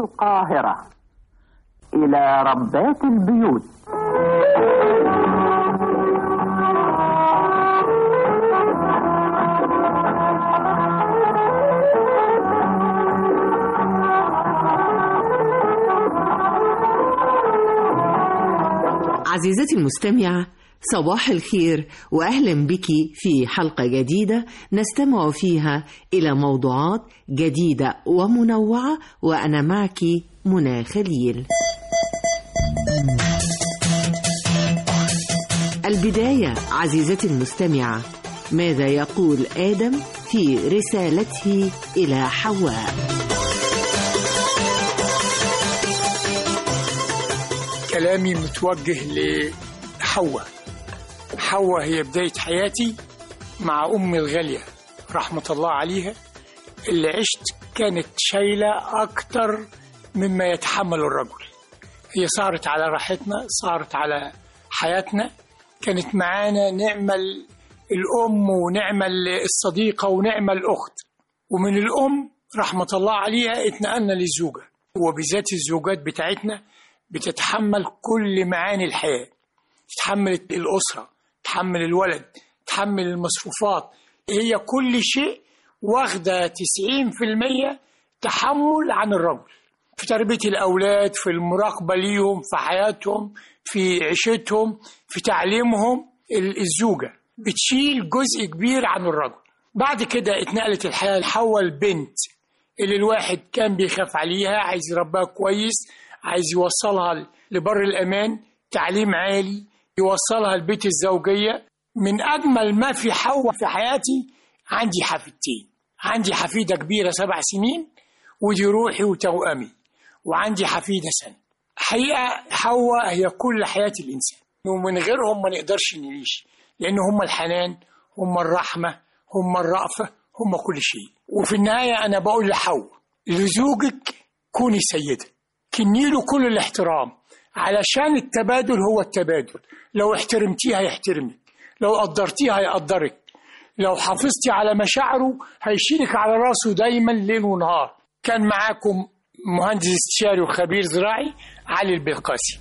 القاهرة إلى ربات البيوت عزيزتي المستمعة صباح الخير واهلا بك في حلقه جديده نستمع فيها الى موضوعات جديده ومنوعه وانا معك منى خليل. البدايه عزيزتي المستمعه ماذا يقول ادم في رسالته الى حواء؟ كلامي متوجه لحواء حواء هي بداية حياتي مع أمي الغالية رحمة الله عليها اللي عشت كانت شايلة أكتر مما يتحمل الرجل هي صارت على راحتنا صارت على حياتنا كانت معانا نعمة الأم ونعمة الصديقة ونعمة الأخت ومن الأم رحمة الله عليها اتنقلنا للزوجة وبذات الزوجات بتاعتنا بتتحمل كل معاني الحياة تتحمل الأسرة تحمل الولد تحمل المصروفات هي كل شيء واخدة 90% تحمل عن الرجل في تربية الأولاد في المراقبة ليهم في حياتهم في عيشتهم في تعليمهم الزوجة بتشيل جزء كبير عن الرجل بعد كده اتنقلت الحياة لحول البنت اللي الواحد كان بيخاف عليها عايز يربيها كويس عايز يوصلها لبر الأمان تعليم عالي يوصلها البيت الزوجية من أجمل ما في حواء في حياتي عندي حفيدتين عندي حفيدة كبيرة سبع سنين ودي روحي وتوأمي وعندي حفيدة سنة حقيقة حواء هي كل حياة الإنسان ومن غيرهم ما نقدرش نعيش لأن هم الحنان هم الرحمة هم الرأفة هم كل شيء وفي النهاية أنا بقول لحواء لزوجك كوني سيدة كني له كل الاحترام علشان التبادل هو التبادل لو احترمتيه هيحترمك لو قدرتيه هيقدرك لو حافظتي على مشاعره هيشيلك على راسه دايما ليل ونهار كان معاكم مهندس استشاري وخبير زراعي علي البلقاسي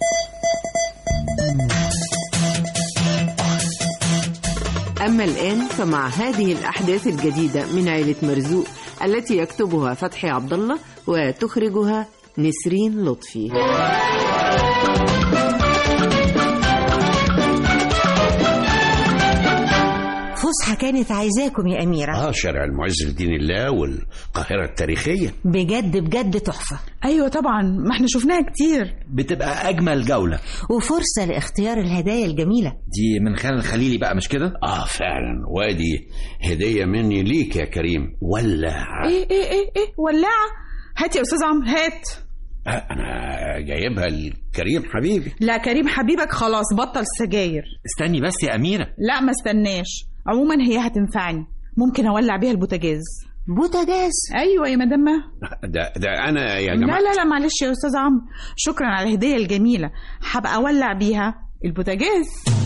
أما الآن فمع هذه الأحداث الجديدة من عائلة مرزوق التي يكتبها فتحي عبد الله وتخرجها نسرين لطفي فسحة كانت عايزاكم يا أميرة اه شارع المعز لدين الله والقاهرة التاريخية بجد بجد تحفة ايوه طبعا ما احنا شفناها كتير بتبقى أجمل جولة وفرصة لاختيار الهدايا الجميلة دي من خلال الخليلي بقى مش كده؟ اه فعلا وادي هدية مني ليك يا كريم ولا ايه ايه ايه ايه ولاعة هات يا استاذ عمرو هات آه انا جايبها لكريم حبيبي لا كريم حبيبك خلاص بطل سجاير استني بس يا أميرة لا ما استناش عموما هي هتنفعني ممكن اولع بيها البوتاجاز بوتاجاز ايوه يا مدام مها. ده ده انا يا لا جماعة لا لا معلش يا استاذ عمرو شكرا على الهديه الجميله هبقى اولع بيها البوتاجاز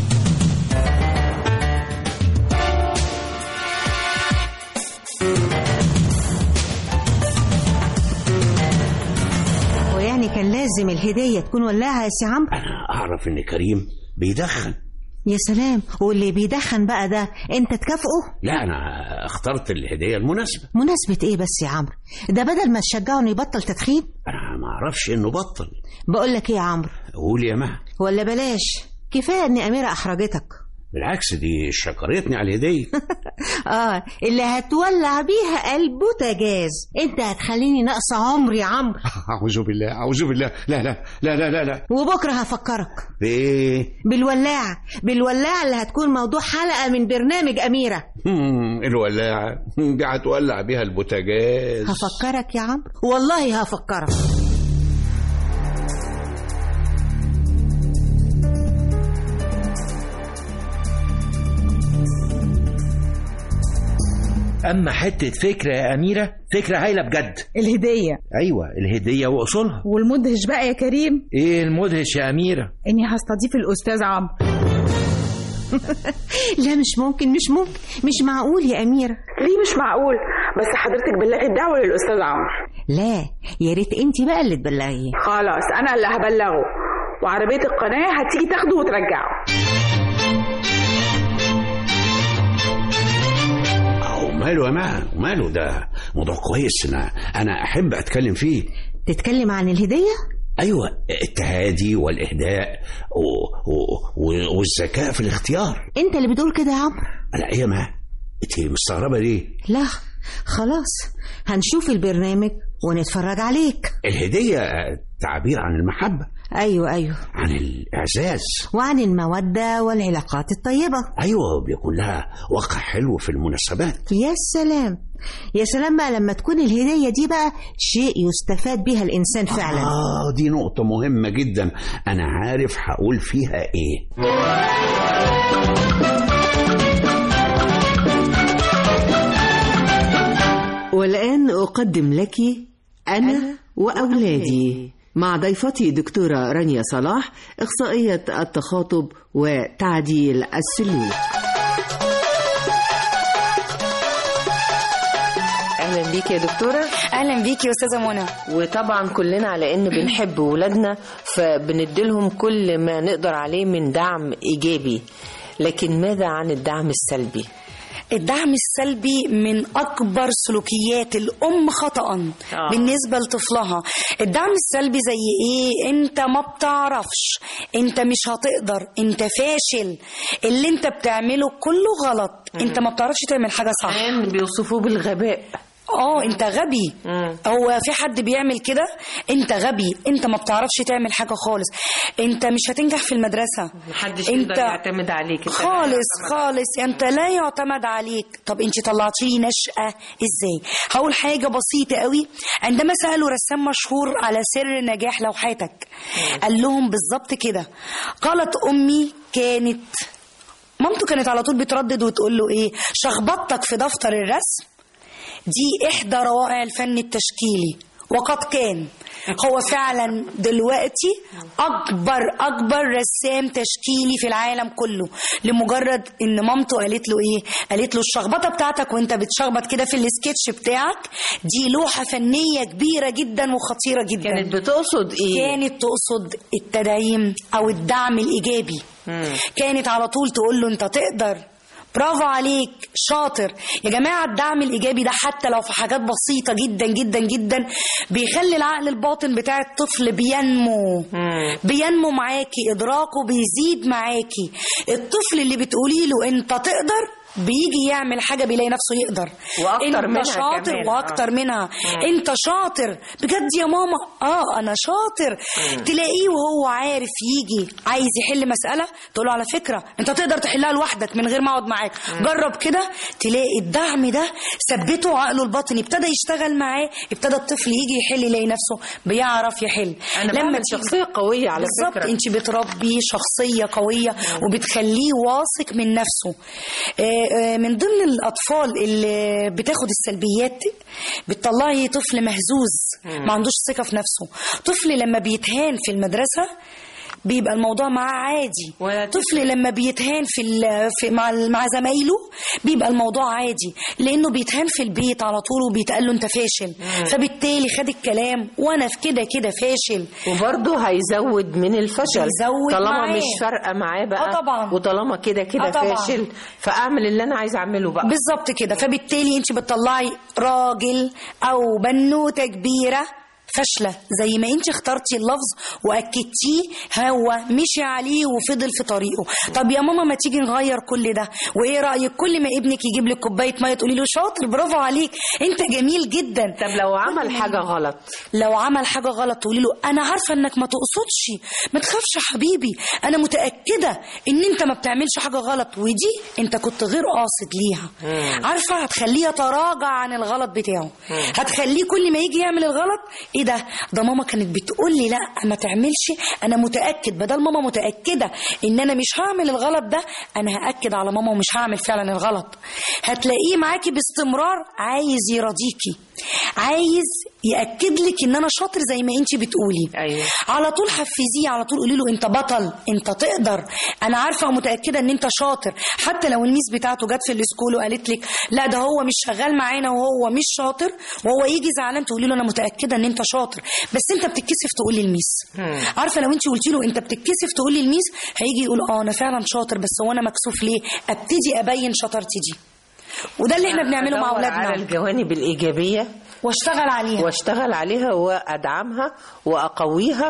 ويعني كان لازم الهدية تكون ولاعة يا سي عمرو انا اعرف ان كريم بيدخن يا سلام واللي بيدخن بقى ده انت تكافئه لا انا اخترت الهدية المناسبة مناسبة ايه بس يا عمرو ده بدل ما تشجعه انه يبطل تدخين انا ما اعرفش انه بطل بقول لك ايه يا عمرو قول يا مها ولا بلاش كفاية ان أميرة أحرجتك بالعكس دي شكرتني على الهدية اه اللي هتولع بيها البوتاجاز انت هتخليني ناقصة عمري يا عمرو اعوذ بالله اعوذ بالله لا لا لا لا لا لا وبكرة هفكرك بايه بالولاعة بالولاعة اللي هتكون موضوع حلقة من برنامج أميرة هم، الولاعة دي هتولع بيها البوتاجاز هفكرك يا عمرو والله هفكرك أما حتة فكرة يا أميرة فكرة هايلة بجد الهديه أيوة الهدية وأصولها والمدهش بقى يا كريم إيه المدهش يا أميرة اني هستضيف الاستاذ عمرو لا مش ممكن مش ممكن مش معقول يا أميرة ليه مش معقول بس حضرتك بلغي الدعوة للأستاذ عمرو لا يا ريت انت بقى اللي تبلغيه خلاص انا اللي هبلغه وعربيه القناه هتيجي تاخده وترجعه أو ماله يا ما ماله ده موضوع كويس أنا أنا أحب أتكلم فيه تتكلم عن الهدية أيوة التهادي والإهداء و... و... والذكاء في الاختيار انت اللي بتقول كده يا عمرو لا إيه يا ما أنت مستغربة ليه لا خلاص هنشوف البرنامج ونتفرج عليك الهدية تعبير عن المحبة ايوه ايوه عن الإعزاز وعن المودة والعلاقات الطيبة أيوة بيكون لها وقع حلو في المناسبات يا سلام يا سلام بقى لما تكون الهدية دي بقى شيء يستفاد بها الإنسان فعلا آه دي نقطة مهمة جدا أنا عارف هقول فيها إيه والآن أقدم لك أنا وأولادي مع ضيفتي دكتورة رانيا صلاح إخصائية التخاطب وتعديل السلوك أهلا بيك يا دكتورة اهلا بيكي يا استاذه منى وطبعا كلنا على ان بنحب ولادنا فبنديلهم كل ما نقدر عليه من دعم ايجابي لكن ماذا عن الدعم السلبي الدعم السلبي من اكبر سلوكيات الام خطا آه. بالنسبه لطفلها الدعم السلبي زي ايه انت ما بتعرفش انت مش هتقدر انت فاشل اللي انت بتعمله كله غلط انت ما بتعرفش تعمل حاجه صح كمان بيوصفوه بالغباء اه انت غبي مم. هو في حد بيعمل كده انت غبي انت ما بتعرفش تعمل حاجه خالص انت مش هتنجح في المدرسه محدش يقدر يعتمد عليك أنت لا خالص يعتمد. خالص انت لا يعتمد عليك طب انت طلعتي لي نشأة ازاي هقول حاجة بسيطة قوي عندما سألوا رسام مشهور على سر نجاح لوحاتك قال لهم بالظبط كده قالت أمي كانت مامته كانت على طول بتردد وتقول له ايه شخبطتك في دفتر الرسم دي إحدى روائع الفن التشكيلي وقد كان هو فعلا دلوقتي أكبر أكبر رسام تشكيلي في العالم كله لمجرد إن مامته قالت له إيه؟ قالت له الشخبطة بتاعتك وأنت بتشخبط كده في السكتش بتاعك دي لوحة فنية كبيرة جدا وخطيرة جدا كانت بتقصد ايه كانت تقصد التدعيم او الدعم الايجابي مم. كانت على طول تقول له انت تقدر برافو عليك شاطر يا جماعة الدعم الإيجابي ده حتى لو في حاجات بسيطة جدا جدا جدا بيخلي العقل الباطن بتاع الطفل بينمو مم. بينمو معاكي إدراكه بيزيد معاكي الطفل اللي بتقولي له أنت تقدر بيجي يعمل حاجة بيلاقي نفسه يقدر وأكتر انت منها شاطر كمان. واكتر آه. منها مم. انت شاطر بجد يا ماما اه انا شاطر تلاقيه وهو عارف يجي عايز يحل مساله تقول له على فكره انت تقدر تحلها لوحدك من غير ما اقعد معاك جرب كده تلاقي الدعم ده ثبته عقله الباطني ابتدى يشتغل معاه ابتدى الطفل يجي يحل يلاقي نفسه بيعرف يحل أنا بعمل شخصية قوية على بالظبط فكرة. انت بتربي شخصيه قويه وبتخليه واثق من نفسه آه، آه، من ضمن الاطفال اللي بتاخد السلبيات بتطلعي طفل مهزوز ما عندوش ثقه في نفسه طفل لما بيتهان في المدرسه بيبقى الموضوع معاه عادي ولا طفل لما بيتهان في, ال- في مع ال- مع زمايله بيبقى الموضوع عادي لانه بيتهان في البيت على طول وبيتقال له انت فاشل فبالتالي خد الكلام وانا في كده كده فاشل وبرضه هيزود من الفشل هيزود طالما معاه. مش فارقه معاه بقى آه طبعا. وطالما كده كده آه طبعا. فاشل فاعمل اللي انا عايز اعمله بقى بالظبط كده فبالتالي انت بتطلعي راجل او بنوته كبيره فاشله زي ما انت اخترتي اللفظ واكدتيه هو مشي عليه وفضل في طريقه طب يا ماما ما تيجي نغير كل ده وايه رايك كل ما ابنك يجيب لك كوبايه ميه تقولي له شاطر برافو عليك انت جميل جدا طب لو عمل حاجه غلط لو عمل حاجه غلط تقولي له انا عارفه انك ما تقصدش ما تخافش يا حبيبي انا متاكده ان انت ما بتعملش حاجه غلط ودي انت كنت غير قاصد ليها عارفه هتخليه يتراجع عن الغلط بتاعه هتخليه كل ما يجي يعمل الغلط ايه ده ده ماما كانت بتقول لي لا ما تعملش انا متاكد بدل ماما متاكده ان انا مش هعمل الغلط ده انا هاكد على ماما ومش هعمل فعلا الغلط هتلاقيه معاكي باستمرار عايز يرضيكي عايز ياكد لك ان انا شاطر زي ما انت بتقولي أيوة. على طول حفزيه على طول قولي له انت بطل انت تقدر انا عارفه ومتاكده ان انت شاطر حتى لو الميس بتاعته جت في السكول وقالت لك لا ده هو مش شغال معانا وهو مش شاطر وهو يجي زعلان تقولي له انا متاكده ان انت شاطر بس انت بتتكسف تقولي الميس عارفه لو انت قلتي له انت بتتكسف تقولي الميس هيجي يقول اه انا فعلا شاطر بس هو انا مكسوف ليه ابتدي ابين شطارتي دي وده اللي احنا بنعمله مع أدور على اولادنا الجوانب الإيجابية واشتغل عليها واشتغل عليها وادعمها واقويها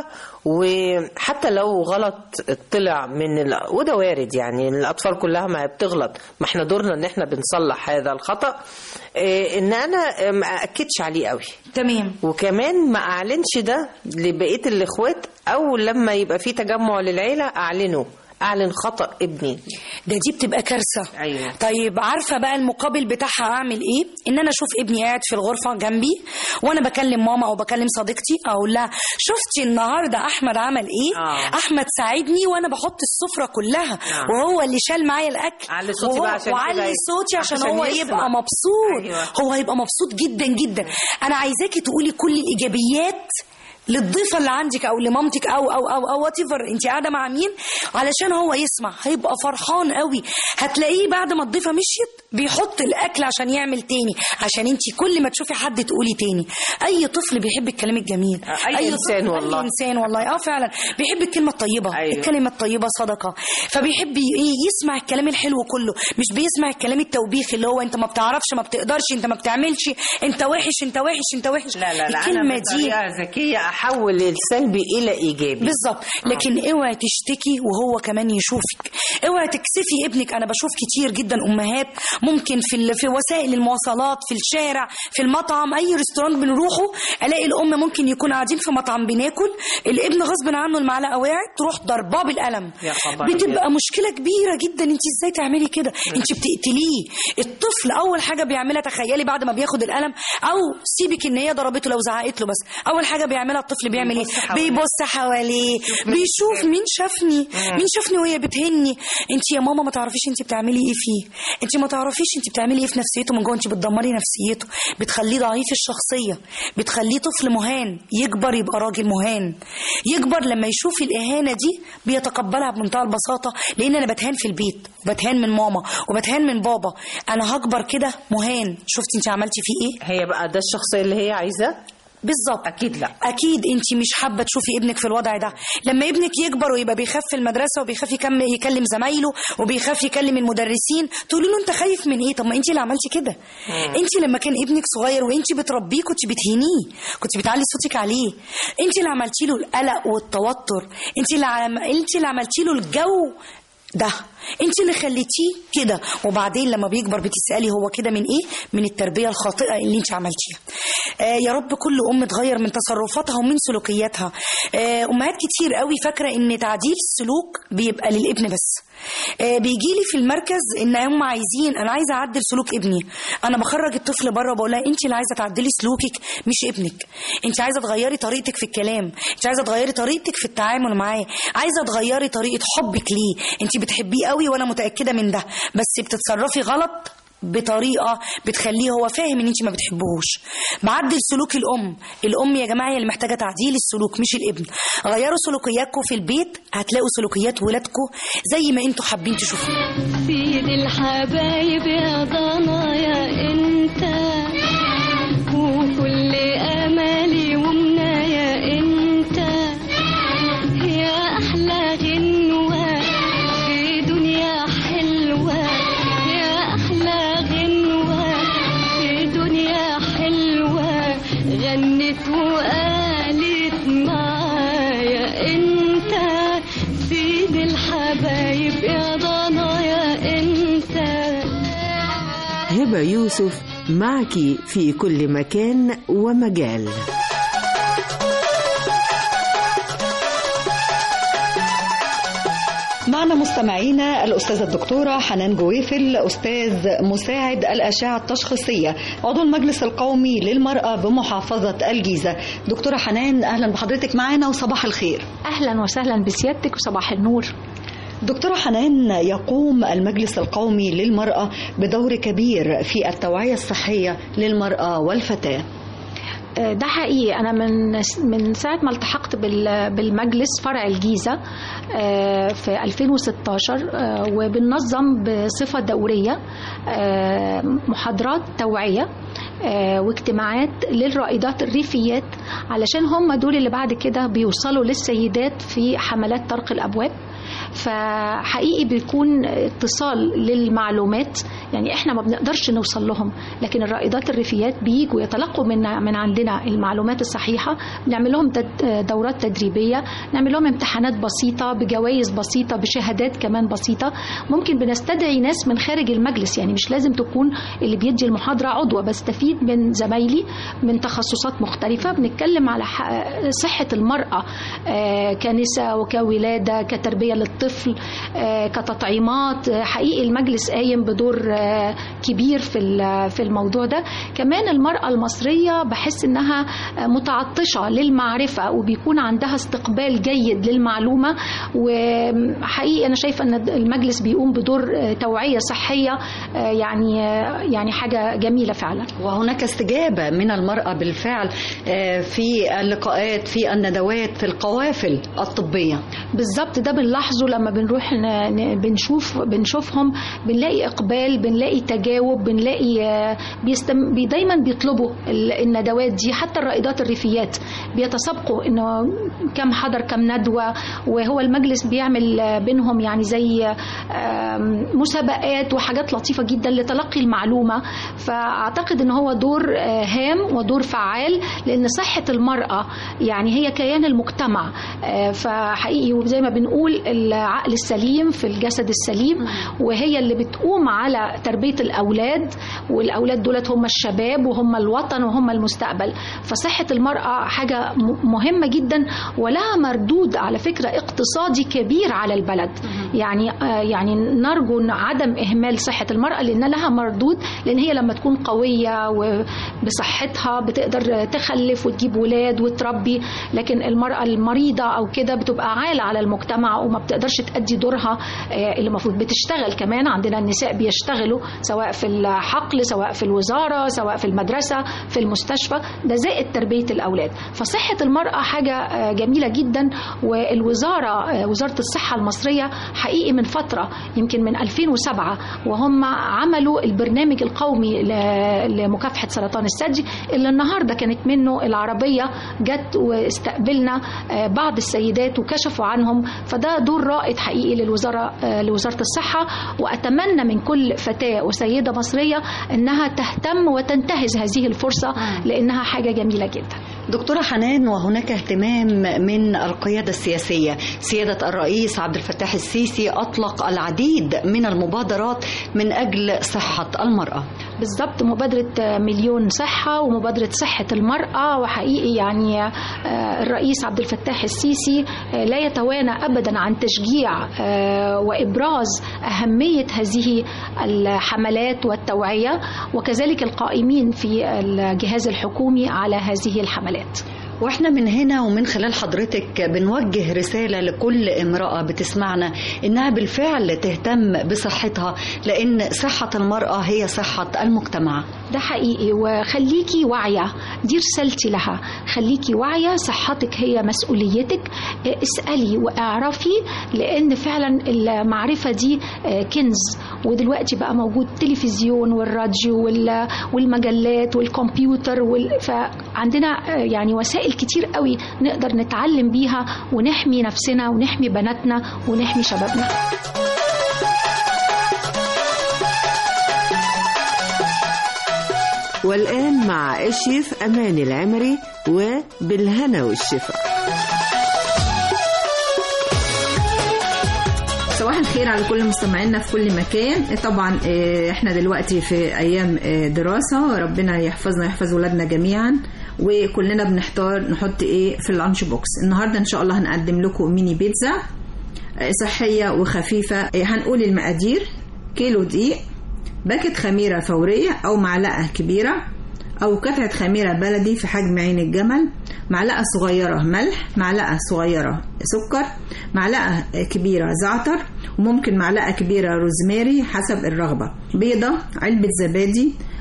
وحتى لو غلط طلع من ال... وده وارد يعني الاطفال كلها ما بتغلط ما احنا دورنا ان احنا بنصلح هذا الخطا إيه ان انا ما اكدش عليه قوي تمام وكمان ما اعلنش ده لبقيه الاخوات او لما يبقى في تجمع للعيله اعلنه اعلن خطا ابني ده دي بتبقى كارثه أيوة. طيب عارفه بقى المقابل بتاعها اعمل ايه ان انا اشوف ابني قاعد في الغرفه جنبي وانا بكلم ماما او بكلم صديقتي اقول لها شفتي النهارده احمد عمل ايه آه. احمد ساعدني وانا بحط السفره كلها آه. وهو اللي شال معايا الاكل علي صوتي وهو- بقى عشان وعلي كده ي- صوتي عشان, عشان هو يسمع. يبقى مبسوط أيوة. هو هيبقى مبسوط جدا جدا انا عايزاكي تقولي كل الايجابيات للضيفه اللي عندك او لمامتك او او او او وات انت قاعده مع مين علشان هو يسمع هيبقى فرحان قوي هتلاقيه بعد ما الضيفه مشيت بيحط الاكل عشان يعمل تاني عشان انت كل ما تشوفي حد تقولي تاني اي طفل بيحب الكلام الجميل أي إنسان طفل- والله. اي انسان والله اه فعلا بيحب الكلمه الطيبه أيوة. الكلمه الطيبه صدقه فبيحب ي- يسمع الكلام الحلو كله مش بيسمع الكلام التوبيخ اللي هو انت ما بتعرفش ما بتقدرش انت ما بتعملش انت وحش انت وحش انت وحش لا لا لا الكلمه انا دي بطريقه ذكيه احول السلبي الى ايجابي بالظبط لكن اوعي تشتكي وهو كمان يشوفك اوعي تكسفي ابنك انا بشوف كتير جدا امهات ممكن في ال- في وسائل المواصلات في الشارع في المطعم اي ريستوران بنروحه الاقي الام ممكن يكون قاعدين في مطعم بناكل الابن غصب عنه المعلقه وقعت تروح ضرباه بالقلم يا خبر بتبقى مشكله كبيره جدا انت ازاي تعملي كده انت بتقتليه الطفل اول حاجه بيعملها تخيلي بعد ما بياخد القلم او سيبك ان هي ضربته لو زعقت له بس اول حاجه بيعملها الطفل بيعمل ايه حواليه. بيبص حواليه بيشوف مين شافني مين شافني وهي بتهني انت يا ماما ما تعرفيش انت بتعملي ايه فيه انت ما تعرفيش انت بتعملي ايه في نفسيته من جوه انت بتدمري نفسيته بتخليه ضعيف الشخصيه بتخليه طفل مهان يكبر يبقى راجل مهان يكبر لما يشوف الاهانه دي بيتقبلها بمنتهى البساطه لان انا بتهان في البيت وبتهان من ماما وبتهان من بابا انا هكبر كده مهان شفتي انت عملتي فيه ايه هي بقى ده الشخصيه اللي هي عايزاه بالظبط اكيد لا اكيد انت مش حابه تشوفي ابنك في الوضع ده لما ابنك يكبر ويبقى بيخاف في المدرسه وبيخاف يكم يكلم زمايله وبيخاف يكلم المدرسين تقولي له انت خايف من ايه طب ما انت اللي عملتي كده انت لما كان ابنك صغير وانت بتربيه كنت بتهينيه كنت بتعلي صوتك عليه انت اللي عملتي له القلق والتوتر انت اللي عم... انت اللي عملتي له الجو ده انت اللي خليتيه كده وبعدين لما بيكبر بتسالي هو كده من ايه من التربيه الخاطئه اللي انت عملتيها آه يا رب كل ام تغير من تصرفاتها ومن سلوكياتها آه امهات كتير قوي فاكره ان تعديل السلوك بيبقى للابن بس آه بيجي لي في المركز ان هم عايزين انا عايزه اعدل سلوك ابني انا بخرج الطفل بره وبقول لها انت اللي عايزه تعدلي سلوكك مش ابنك انت عايزه تغيري طريقتك في الكلام انت عايزه تغيري طريقتك في التعامل معاه عايزه تغيري طريقه حبك ليه انت بتحبيه قوي وانا متاكده من ده بس بتتصرفي غلط بطريقه بتخليه هو فاهم ان انت ما بتحبهوش بعدل سلوك الام الام يا جماعه هي اللي محتاجه تعديل السلوك مش الابن غيروا سلوكياتكم في البيت هتلاقوا سلوكيات ولادكم زي ما انتوا حابين تشوفوها سيد الحبايب يا ضنايا انت وكل امالي ومنايا انت يا احلى غنوة في دنيا حلوة يا احلى غنوة في دنيا حلوة غنت وقالت معايا انت سيد الحبايب يا ضنايا انت هبة يوسف معك في كل مكان ومجال معنا مستمعينا الأستاذة الدكتورة حنان جويفل أستاذ مساعد الأشعة التشخيصية عضو المجلس القومي للمرأة بمحافظة الجيزة دكتورة حنان أهلا بحضرتك معنا وصباح الخير أهلا وسهلا بسيادتك وصباح النور دكتورة حنان يقوم المجلس القومي للمرأة بدور كبير في التوعية الصحية للمرأة والفتاة آه، ده حقيقي انا من من ساعه ما التحقت بال- بالمجلس فرع الجيزه آه، في 2016 آه، وبننظم بصفه دوريه آه، محاضرات توعيه آه، واجتماعات للرائدات الريفيات علشان هم دول اللي بعد كده بيوصلوا للسيدات في حملات طرق الابواب فحقيقي بيكون اتصال للمعلومات يعني احنا ما بنقدرش نوصل لهم لكن الرائدات الريفيات بيجوا يتلقوا من من عندنا المعلومات الصحيحه نعمل لهم تد- دورات تدريبيه نعمل لهم امتحانات بسيطه بجوائز بسيطه بشهادات كمان بسيطه ممكن بنستدعي ناس من خارج المجلس يعني مش لازم تكون اللي بيدي المحاضره عضوه بستفيد من زمايلي من تخصصات مختلفه بنتكلم على ح- صحه المراه آه، كنساء وكولاده كتربيه للطفل آه، كتطعيمات آه، حقيقي المجلس قايم بدور آه، كبير في ال- في الموضوع ده كمان المراه المصريه بحس انها آه، متعطشه للمعرفه وبيكون عندها استقبال جيد للمعلومه وحقيقي انا شايفه ان المجلس بيقوم بدور آه، توعيه صحيه آه، يعني آه، يعني حاجه جميله فعلا وهناك استجابة من المرأة بالفعل آه، في اللقاءات في الندوات في القوافل الطبية بالظبط ده بنلاحظه لما بنروح ن... ن... بنشوف بنشوفهم بنلاقي اقبال بنلاقي تجاوب بنلاقي آه، بيستم... بي دايما بيطلبوا ال- الندوات دي حتى الرائدات الريفيات بيتسابقوا انه كم حضر كم ندوه وهو المجلس بيعمل آه، بينهم يعني زي آم، مسابقات وحاجات لطيفه جدا لتلقي المعلومه فاعتقد ان هو دور آه، هام ودور فعال لان صحه المراه يعني هي كيان المجتمع آه، فحقيقي وزي ما بنقول العقل السليم في الجسد السليم وهي اللي بتقوم على تربيه الاولاد والاولاد دولت هم الشباب وهم الوطن وهم المستقبل فصحه المراه حاجه م- مهمه جدا ولها مردود على فكره اقتصادي كبير على البلد يعني آه، يعني نرجو إن عدم اهمال صحه المراه لان لها مردود لان هي لما تكون قويه وبصحتها بتقدر تخلف وتجيب ولاد وتربي لكن المراه المريضه او كده بتبقى عالة على المجتمع وما بتقدرش تأدي دورها آه، اللي المفروض بتشتغل كمان عندنا النساء بيشتغلوا سواء في الحقل سواء في الوزارة سواء في المدرسة في المستشفى ده زائد تربية الأولاد فصحة المرأة حاجة آه، جميلة جدا والوزارة آه، وزارة الصحة المصرية حقيقي من فترة يمكن من 2007 وهم عملوا البرنامج القومي ل- لمكافحة سرطان الثدي اللي النهاردة كانت منه العربية جت واستقبلنا آه، بعض السيدات وكشفوا عنهم فده دور رائد حقيقي للوزارة آه، لوزارة الصحة وأتمنى من كل فتاة وسيدة مصرية أنها تهتم وتنتهز هذه الفرصة لأنها حاجة جميلة جدا دكتورة حنان وهناك اهتمام من القيادة السياسية سيادة الرئيس عبد الفتاح السيسي أطلق العديد من المبادرات من أجل صحة المرأة بالظبط مبادرة مليون صحة ومبادرة صحة المرأة وحقيقي يعني آه، الرئيس عبد الفتاح السيسي آه، لا يتوانى أبدا عن تشجيع آه، وإبراز أهمية هذه الحملات والتوعية وكذلك القائمين في الجهاز الحكومي على هذه الحملات واحنا من هنا ومن خلال حضرتك بنوجه رسالة لكل امرأة بتسمعنا انها بالفعل تهتم بصحتها لان صحة المرأة هي صحة المجتمع ده حقيقي وخليكي واعية دي رسالتي لها خليكي واعية صحتك هي مسؤوليتك اه، اسألي واعرفي لأن فعلا المعرفة دي اه، كنز ودلوقتي بقى موجود التلفزيون والراديو وال- والمجلات والكمبيوتر وال... فعندنا اه، يعني وسائل كتير قوي نقدر نتعلم بيها ونحمي نفسنا ونحمي بناتنا ونحمي شبابنا والآن مع الشيف أمان العمري وبالهنا والشفاء صباح الخير على كل مستمعينا في كل مكان طبعا آه، احنا دلوقتي في ايام آه، دراسة ربنا يحفظنا ويحفظ ولادنا جميعا وكلنا بنحتار نحط ايه في اللانش بوكس النهارده ان شاء الله هنقدم لكم ميني بيتزا آه، صحية وخفيفة آه، هنقول المقادير كيلو دقيق باكت خميرة فورية أو معلقة كبيرة أو قطعة خميرة بلدي في حجم عين الجمل معلقة صغيرة ملح معلقة صغيرة سكر معلقة كبيرة زعتر وممكن معلقة كبيرة روزماري حسب الرغبة بيضة علبة زبادي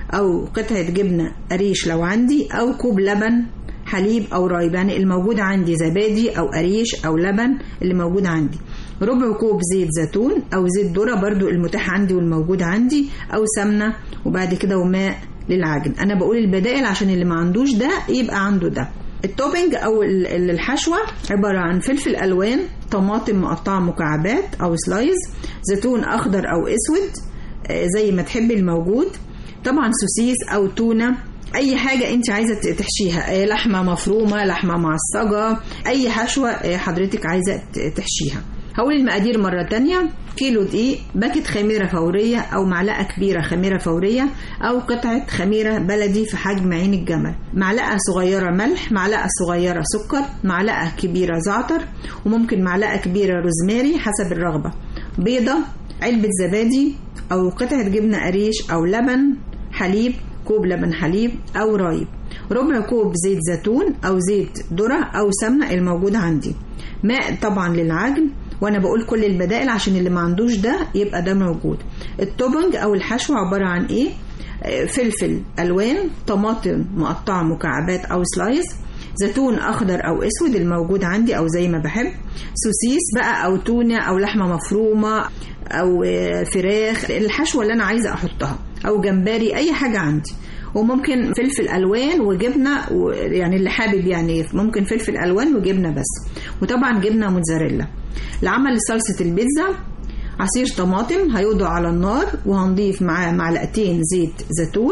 أو قطعة جبنة قريش لو عندي أو كوب لبن حليب أو رايب يعني الموجود عندي زبادي أو قريش أو لبن اللي موجود عندي ربع كوب زيت زيتون أو زيت ذرة برضو المتاح عندي والموجود عندي أو سمنة وبعد كده وماء للعجن أنا بقول البدائل عشان اللي ما عندوش ده يبقى عنده ده التوبنج او ال- ال- الحشوه عباره عن فلفل الوان طماطم مقطعه مكعبات او سلايز زيتون اخضر او اسود آه، زي ما تحبي الموجود طبعا سوسيس او تونه اي حاجه انت عايزه ت- تحشيها آه، لحمه مفرومه لحمه معصجه اي حشوه آه، حضرتك عايزه ت- تحشيها هقول المقادير مرة تانية كيلو دقيق باكت خميرة فورية أو معلقة كبيرة خميرة فورية أو قطعة خميرة بلدي في حجم عين الجمل معلقة صغيرة ملح معلقة صغيرة سكر معلقة كبيرة زعتر وممكن معلقة كبيرة روزماري حسب الرغبة بيضة علبة زبادي أو قطعة جبنة قريش أو لبن حليب كوب لبن حليب أو رايب ربع كوب زيت زيتون أو زيت ذرة أو سمنة الموجود عندي ماء طبعا للعجن وانا بقول كل البدائل عشان اللي ما عندوش ده يبقى ده موجود التوبنج او الحشو عباره عن ايه آه، فلفل الوان طماطم مقطعه مكعبات او سلايس زيتون اخضر او اسود الموجود عندي او زي ما بحب سوسيس بقى او تونه او لحمه مفرومه او آه، فراخ الحشوه اللي انا عايزه احطها او جمبري اي حاجه عندي وممكن فلفل الوان وجبنه و- يعني اللي حابب يعني ممكن فلفل الوان وجبنه بس وطبعا جبنه موتزاريلا لعمل صلصه البيتزا عصير طماطم هيوضع على النار وهنضيف معاه معلقتين زيت زيتون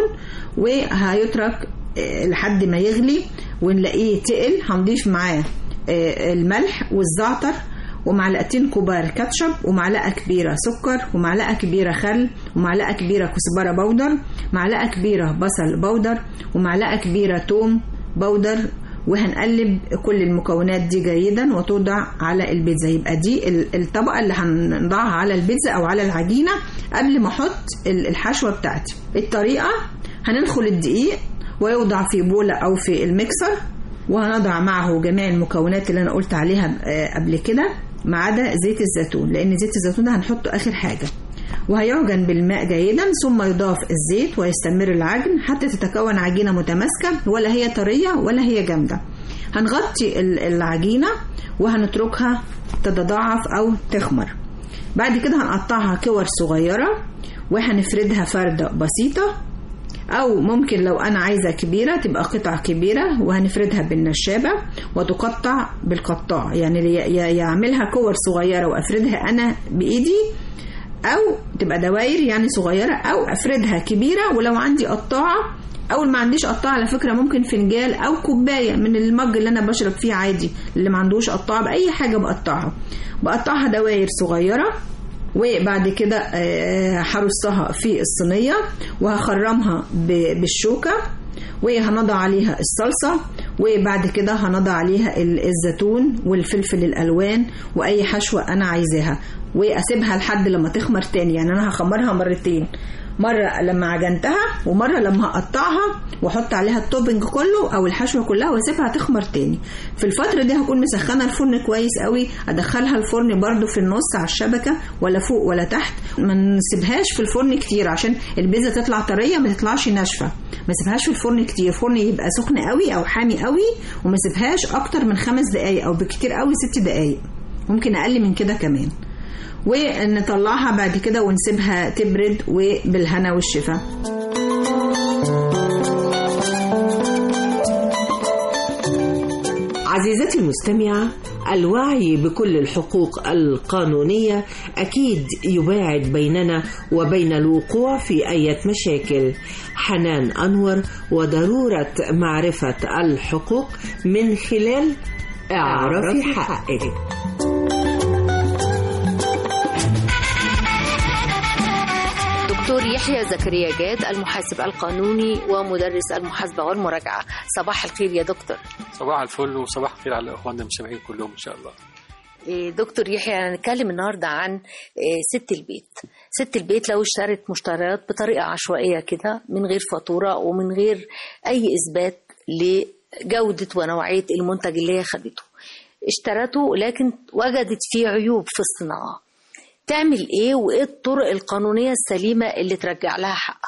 وهيترك آه، لحد ما يغلي ونلاقيه تقل هنضيف معاه آه، الملح والزعتر ومعلقتين كبار كاتشب ومعلقة كبيرة سكر ومعلقة كبيرة خل ومعلقة كبيرة كزبرة بودر معلقة كبيرة بصل بودر ومعلقة كبيرة توم بودر وهنقلب كل المكونات دي جيدا وتوضع على البيتزا يبقى دي ال- الطبقة اللي هنضعها على البيتزا أو على العجينة قبل ما أحط ال- الحشوة بتاعتي الطريقة هننخل الدقيق ويوضع في بولة أو في الميكسر وهنضع معه جميع المكونات اللي أنا قلت عليها آه، قبل كده ما عدا زيت الزيتون لأن زيت الزيتون ده هنحطه آخر حاجة وهيعجن بالماء جيدا ثم يضاف الزيت ويستمر العجن حتى تتكون عجينة متماسكة ولا هي طرية ولا هي جامدة هنغطي ال- العجينة وهنتركها تتضاعف أو تخمر بعد كده هنقطعها كور صغيرة وهنفردها فردة بسيطة أو ممكن لو أنا عايزة كبيرة تبقى قطع كبيرة وهنفردها بالنشابة وتقطع بالقطاع يعني ي- ي- يعملها كور صغيرة وأفردها أنا بإيدي أو تبقى دواير يعني صغيرة أو أفردها كبيرة ولو عندي قطاعة أول ما عنديش قطاعة على فكرة ممكن فنجال أو كوباية من المج اللي أنا بشرب فيه عادي اللي ما عندوش قطاعة بأي حاجة بقطعها بقطعها دواير صغيرة وبعد كده آه، هرصها في الصينية وهخرمها ب- بالشوكة وهنضع عليها الصلصة وبعد كده هنضع عليها ال- الزيتون والفلفل الألوان وأي حشوة أنا عايزاها وأسيبها لحد لما تخمر تاني يعني أنا هخمرها مرتين مرة لما عجنتها ومرة لما هقطعها واحط عليها التوبنج كله او الحشوة كلها واسيبها تخمر تاني في الفترة دي هكون مسخنة الفرن كويس قوي ادخلها الفرن برضو في النص على الشبكة ولا فوق ولا تحت ما نسيبهاش في الفرن كتير عشان البيتزا تطلع طرية ما تطلعش ناشفة ما سيبهاش في الفرن كتير الفرن يبقى سخن قوي او حامي قوي وما سيبهاش اكتر من خمس دقايق او بكتير قوي ست دقايق ممكن اقل من كده كمان ونطلعها بعد كده ونسيبها تبرد وبالهنا والشفا عزيزتي المستمعة الوعي بكل الحقوق القانونية أكيد يباعد بيننا وبين الوقوع في أي مشاكل حنان أنور وضرورة معرفة الحقوق من خلال اعرفي حقك دكتور يحيى زكريا جاد المحاسب القانوني ومدرس المحاسبة والمراجعة صباح الخير يا دكتور صباح الفل وصباح الخير على اخواننا المستمعين كلهم ان شاء الله إيه، دكتور يحيى هنتكلم النهارده عن إيه، ست البيت ست البيت لو اشترت مشتريات بطريقة عشوائية كده من غير فاتورة ومن غير أي إثبات لجودة ونوعية المنتج اللي هي خدته اشترته لكن وجدت فيه عيوب في الصناعة تعمل ايه وايه الطرق القانونية السليمة اللي ترجع لها حقها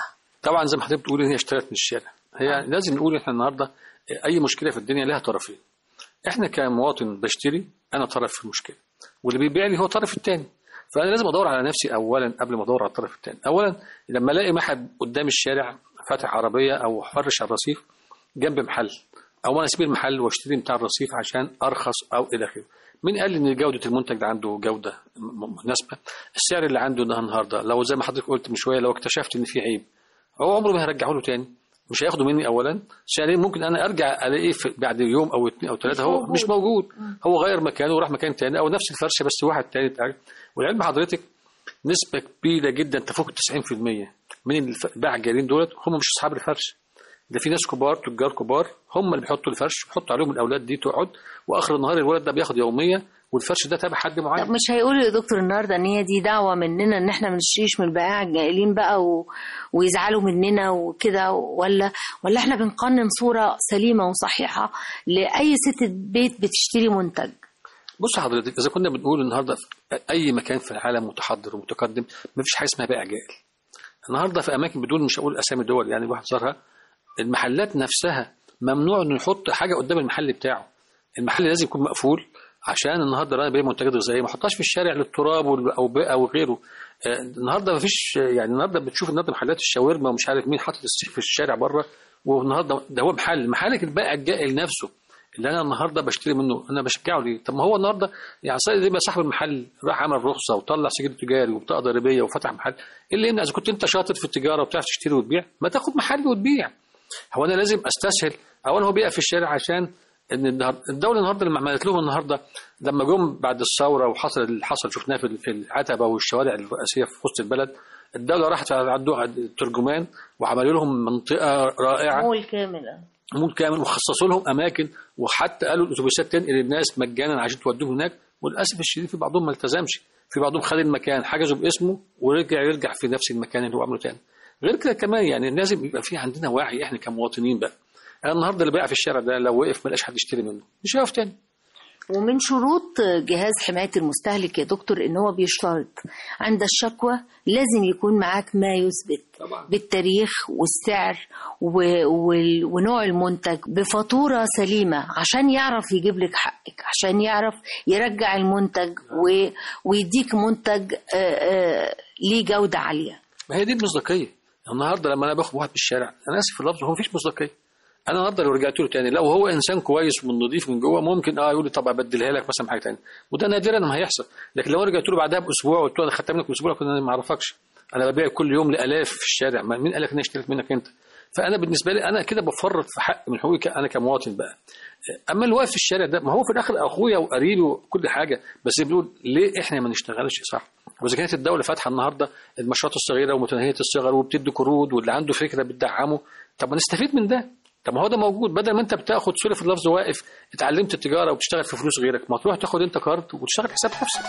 طبعا زي ما حضرتك بتقول هي اشترت من الشارع هي لازم نقول احنا النهارده اي مشكله في الدنيا لها طرفين احنا كمواطن بشتري انا طرف في المشكله واللي بيبيع لي هو الطرف الثاني فانا لازم ادور على نفسي اولا قبل ما ادور على الطرف الثاني اولا لما الاقي واحد قدام الشارع فاتح عربيه او فرش على الرصيف جنب محل او انا اسيب المحل واشتري بتاع الرصيف عشان ارخص او الى اخره مين قال ان جوده المنتج ده عنده جوده م- مناسبه السعر اللي عنده ده النهارده لو زي ما حضرتك قلت من شويه لو اكتشفت ان في عيب هو عمره ما هيرجعه له تاني مش هياخده مني اولا ثانيا ممكن انا ارجع الاقيه في- بعد يوم او اثنين او ثلاثه هو موجود. مش موجود هو غير مكانه وراح مكان تاني او نفس الفرشه بس واحد تاني بتاع والعلم حضرتك نسبه كبيره جدا تفوق 90% من الف- الباعة الجايين دولت هم مش اصحاب الفرش ده في ناس كبار تجار كبار هم اللي بيحطوا الفرش بيحطوا عليهم الاولاد دي تقعد واخر النهار الولد ده بياخد يوميه والفرش ده تابع حد معين طب مش هيقولوا يا دكتور النهارده ان هي دي دعوه مننا ان احنا ما نشتريش من البائع الجائلين بقى و... ويزعلوا مننا وكده ولا ولا احنا بنقنن صوره سليمه وصحيحه لاي ست بيت بتشتري منتج بص حضرتك اذا كنا بنقول النهارده في اي مكان في العالم متحضر ومتقدم ما فيش حاجه اسمها بائع جائل النهارده في اماكن بدون مش هقول اسامي دول يعني الواحد زارها المحلات نفسها ممنوع انه يحط حاجه قدام المحل بتاعه المحل لازم يكون مقفول عشان النهارده انا ببيع منتجات غذائيه ما احطهاش في الشارع للتراب وال- او بيئه او غيره آه، النهارده ما فيش يعني النهارده بتشوف النهارده محلات الشاورما ومش عارف مين حاطط السيخ في الشارع بره والنهارده ده هو محل محلك البائع الجائل نفسه اللي انا النهارده بشتري منه انا بشجعه ليه؟ طب ما هو النهارده يعني صار زي ما صاحب المحل راح عمل رخصه وطلع سجل تجاري وبطاقه ضريبيه وفتح محل ايه اللي يمنع اذا كنت انت شاطر في التجاره وبتعرف تشتري وتبيع ما تاخد محل وتبيع هو انا لازم استسهل اولا هو بيقف في الشارع عشان ان النهار- الدوله النهارده لما عملت لهم النهارده لما جم بعد الثوره وحصل اللي حصل شفناه في في العتبه والشوارع الرئيسيه في وسط البلد الدوله راحت عندهم الترجمان وعملوا لهم منطقه رائعه مول كامل مول كامل وخصصوا لهم اماكن وحتى قالوا الاتوبيسات تنقل الناس مجانا عشان تودوهم هناك وللاسف الشديد في بعضهم ما التزمش في بعضهم خد المكان حجزوا باسمه ورجع يرجع في نفس المكان اللي هو عمله تاني غير كده كمان يعني لازم يبقى في عندنا وعي احنا كمواطنين بقى انا النهارده اللي بايع في الشارع ده لو وقف ما لقاش حد يشتري منه مش هيقف تاني ومن شروط جهاز حماية المستهلك يا دكتور إن هو بيشترط عند الشكوى لازم يكون معاك ما يثبت طبعا. بالتاريخ والسعر و... وال- ونوع المنتج بفاتورة سليمة عشان يعرف يجيب لك حقك عشان يعرف يرجع المنتج و... ويديك منتج آه، آه، ليه جودة عالية ما هي دي المصداقيه النهارده لما انا باخد واحد في الشارع انا اسف في اللفظ هو مفيش مصداقيه انا النهارده لو رجعت له تاني لو هو انسان كويس ومن نظيف من جوه ممكن اه يقول لي طب ابدلها لك مثلا حاجه تانية وده نادرا ما هيحصل لكن لو انا رجعت له بعدها باسبوع وقلت له انا خدتها منك باسبوع كنت انا ما اعرفكش انا ببيع كل يوم لالاف في الشارع ما- مين قال لك ان انا اشتريت منك انت فانا بالنسبه لي انا كده بفرط في حق من حقوقي ك- انا كمواطن بقى اما اللي واقف في الشارع ده ما هو في الاخر اخويا وقريبي وكل حاجه بس بنقول ليه احنا ما نشتغلش صح واذا كانت الدوله فاتحه النهارده المشروعات الصغيره ومتناهيه الصغر وبتدي قروض واللي عنده فكره بتدعمه طب ما نستفيد من ده طب ما هو ده موجود بدل ما انت بتاخد سوري في اللفظ واقف اتعلمت التجاره وبتشتغل في فلوس غيرك ما تروح تاخد انت كارد وتشتغل حساب نفسك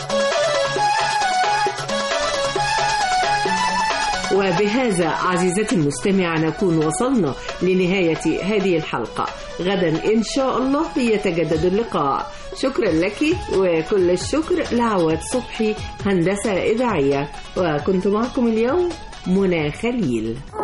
وبهذا عزيزتي المستمعة نكون وصلنا لنهاية هذه الحلقة غدا إن شاء الله يتجدد اللقاء شكرا لك وكل الشكر لعواد صبحي هندسة إذاعية وكنت معكم اليوم منى خليل